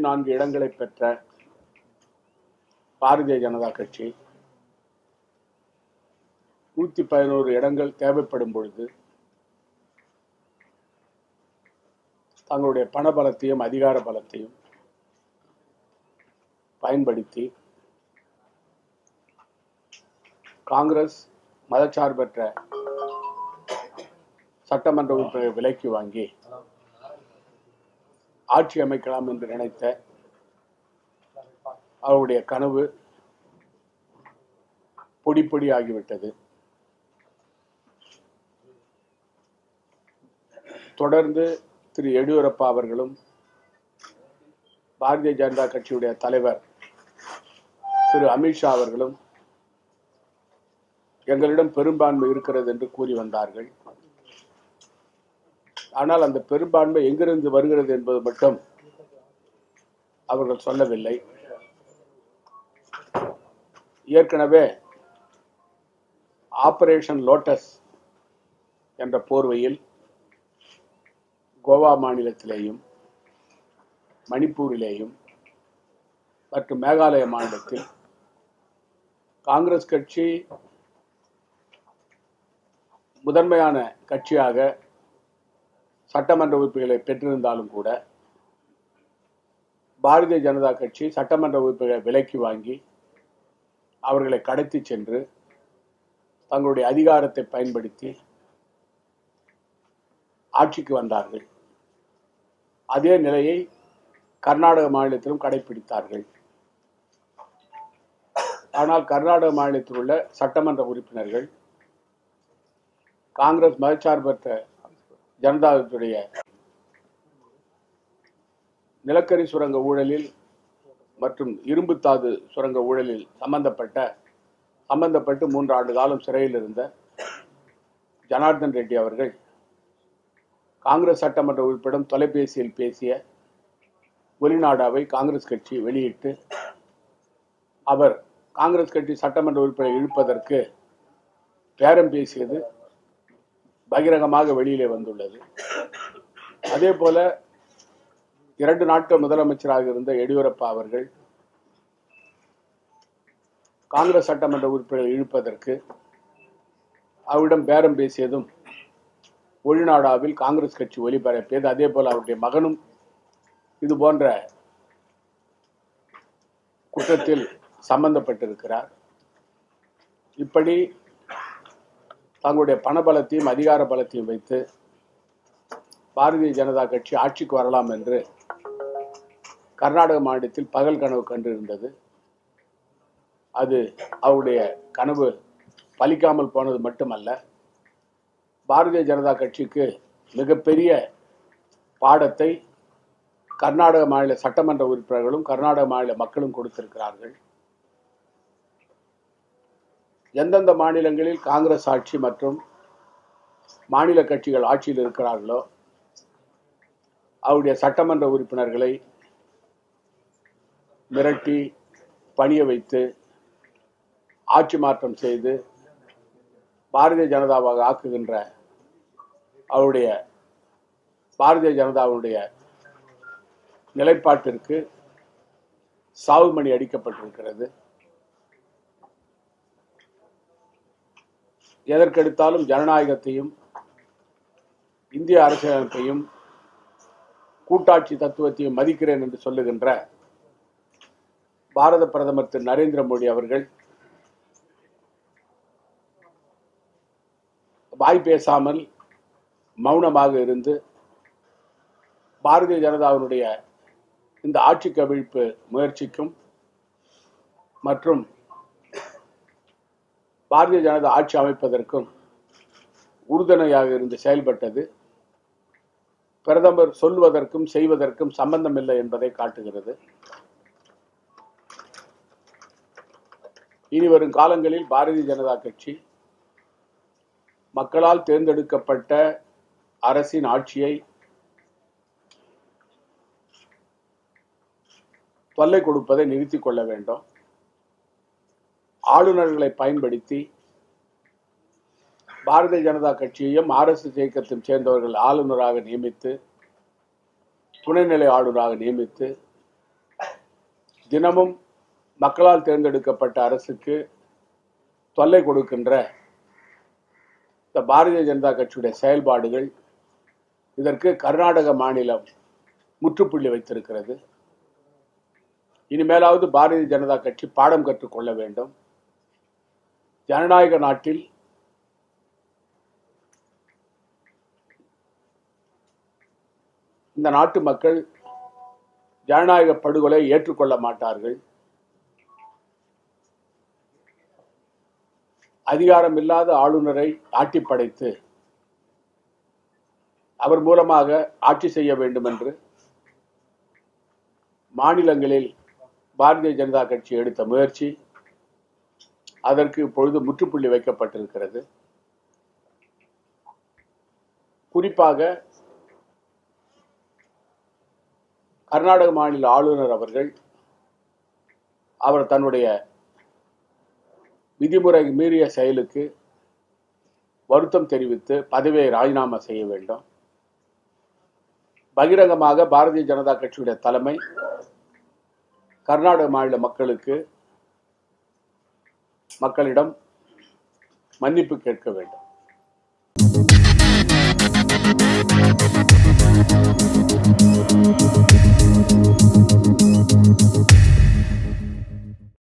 நான்கு இடங்களை பெற்ற பாரதிய ஜனதா கட்சி நூத்தி பதினோரு இடங்கள் தேவைப்படும் பொழுது தங்களுடைய பண பலத்தையும் அதிகார பலத்தையும் பயன்படுத்தி காங்கிரஸ் மதச்சார்பற்ற சட்டமன்ற உறுப்பினரை விலைக்கு வாங்கி ஆட்சி அமைக்கலாம் என்று நினைத்த அவருடைய கனவு பொடி பொடி ஆகிவிட்டது தொடர்ந்து திரு எடியூரப்பா அவர்களும் பாரதிய ஜனதா கட்சியுடைய தலைவர் திரு அமித்ஷா அவர்களும் எங்களிடம் பெரும்பான்மை இருக்கிறது என்று கூறி வந்தார்கள் ஆனால் அந்த பெரும்பான்மை எங்கிருந்து வருகிறது என்பது மட்டும் அவர்கள் சொல்லவில்லை ஏற்கனவே ஆபரேஷன் லோட்டஸ் என்ற போர்வையில் கோவா மாநிலத்திலேயும் மணிப்பூரிலேயும் மற்றும் மேகாலய மாநிலத்தில் காங்கிரஸ் கட்சி முதன்மையான கட்சியாக சட்டமன்ற உறுப்பினர்களை பெற்றிருந்தாலும் கூட பாரதிய ஜனதா கட்சி சட்டமன்ற உறுப்பினர்களை விலைக்கு வாங்கி அவர்களை கடத்தி சென்று தங்களுடைய அதிகாரத்தை பயன்படுத்தி ஆட்சிக்கு வந்தார்கள் அதே நிலையை கர்நாடக மாநிலத்திலும் கடைபிடித்தார்கள் ஆனால் கர்நாடக மாநிலத்தில் உள்ள சட்டமன்ற உறுப்பினர்கள் காங்கிரஸ் மதச்சார்பற்ற ஜனதாவுடைய நிலக்கரி சுரங்க ஊழலில் மற்றும் இரும்புத்தாது சுரங்க ஊழலில் சம்பந்தப்பட்ட சம்பந்தப்பட்டு மூன்று ஆண்டு காலம் சிறையில் இருந்த ஜனார்தன் ரெட்டி அவர்கள் காங்கிரஸ் சட்டமன்ற உறுப்பினரிடம் தொலைபேசியில் பேசிய ஒலிநாடாவை காங்கிரஸ் கட்சி வெளியிட்டு அவர் காங்கிரஸ் கட்சி சட்டமன்ற உறுப்பினரை இழுப்பதற்கு பேரம் பேசியது பகிரங்கமாக வெளியிலே வந்துள்ளது அதே போல இரண்டு நாட்கள் முதலமைச்சராக இருந்த எடியூரப்பா அவர்கள் காங்கிரஸ் சட்டமன்ற உறுப்பினரை இழுப்பதற்கு அவரிடம் பேரம் பேசியதும் ஒளிநாடாவில் காங்கிரஸ் கட்சி ஒலிபரப்பியது அதே போல அவருடைய மகனும் இது போன்ற குற்றத்தில் சம்பந்தப்பட்டிருக்கிறார் இப்படி தங்களுடைய பணபலத்தையும் அதிகார பலத்தையும் வைத்து பாரதிய ஜனதா கட்சி ஆட்சிக்கு வரலாம் என்று கர்நாடக மாநிலத்தில் பகல் கனவு கண்டிருந்தது அது அவருடைய கனவு பலிக்காமல் போனது மட்டுமல்ல பாரதிய ஜனதா கட்சிக்கு மிகப்பெரிய பாடத்தை கர்நாடக மாநில சட்டமன்ற உறுப்பினர்களும் கர்நாடக மாநில மக்களும் கொடுத்திருக்கிறார்கள் எந்தெந்த மாநிலங்களில் காங்கிரஸ் ஆட்சி மற்றும் மாநில கட்சிகள் ஆட்சியில் இருக்கிறார்களோ அவருடைய சட்டமன்ற உறுப்பினர்களை மிரட்டி பணிய வைத்து ஆட்சி மாற்றம் செய்து பாரதிய ஜனதாவாக ஆக்குகின்ற அவருடைய பாரதிய ஜனதாவுடைய நிலைப்பாட்டிற்கு சாவுமணி அடிக்கப்பட்டிருக்கிறது எதற்கெடுத்தாலும் ஜனநாயகத்தையும் இந்திய அரசியலமைப்பையும் கூட்டாட்சி தத்துவத்தையும் மதிக்கிறேன் என்று சொல்லுகின்ற பாரத பிரதமர் திரு நரேந்திர மோடி அவர்கள் வாய் பேசாமல் மௌனமாக இருந்து பாரதிய ஜனதாவினுடைய இந்த ஆட்சி கவிழ்ப்பு முயற்சிக்கும் மற்றும் பாரதிய ஜனதா ஆட்சி அமைப்பதற்கும் உறுதுணையாக இருந்து செயல்பட்டது பிரதமர் சொல்வதற்கும் செய்வதற்கும் சம்பந்தமில்லை என்பதை காட்டுகிறது இனி வரும் காலங்களில் பாரதிய ஜனதா கட்சி மக்களால் தேர்ந்தெடுக்கப்பட்ட அரசின் ஆட்சியை தொல்லை கொடுப்பதை நிறுத்திக் கொள்ள வேண்டும் ஆளுநர்களை பயன்படுத்தி பாரதிய ஜனதா கட்சியையும் ஆர்எஸ்எஸ் இயக்கத்தையும் சேர்ந்தவர்கள் ஆளுநராக நியமித்து துணைநிலை ஆளுநராக நியமித்து தினமும் மக்களால் தேர்ந்தெடுக்கப்பட்ட அரசுக்கு தொல்லை கொடுக்கின்ற இந்த பாரதிய ஜனதா கட்சியுடைய செயல்பாடுகள் இதற்கு கர்நாடக மாநிலம் முற்றுப்புள்ளி வைத்திருக்கிறது இனிமேலாவது பாரதிய ஜனதா கட்சி பாடம் கற்றுக்கொள்ள வேண்டும் ஜனநாயக நாட்டில் இந்த நாட்டு மக்கள் ஜனநாயக படுகொலை ஏற்றுக்கொள்ள மாட்டார்கள் அதிகாரம் இல்லாத ஆளுநரை ஆட்டி படைத்து அவர் மூலமாக ஆட்சி செய்ய வேண்டும் என்று மாநிலங்களில் பாரதிய ஜனதா கட்சி எடுத்த முயற்சி அதற்கு இப்பொழுது முற்றுப்புள்ளி வைக்கப்பட்டிருக்கிறது குறிப்பாக கர்நாடக மாநில ஆளுநர் அவர்கள் அவர் தன்னுடைய விதிமுறை மீறிய செயலுக்கு வருத்தம் தெரிவித்து பதவியை ராஜினாமா செய்ய வேண்டும் பகிரங்கமாக பாரதிய ஜனதா கட்சியுடைய தலைமை கர்நாடக மாநில மக்களுக்கு மக்களிடம் மன்னிப்பு கேட்க வேண்டும் Thank you.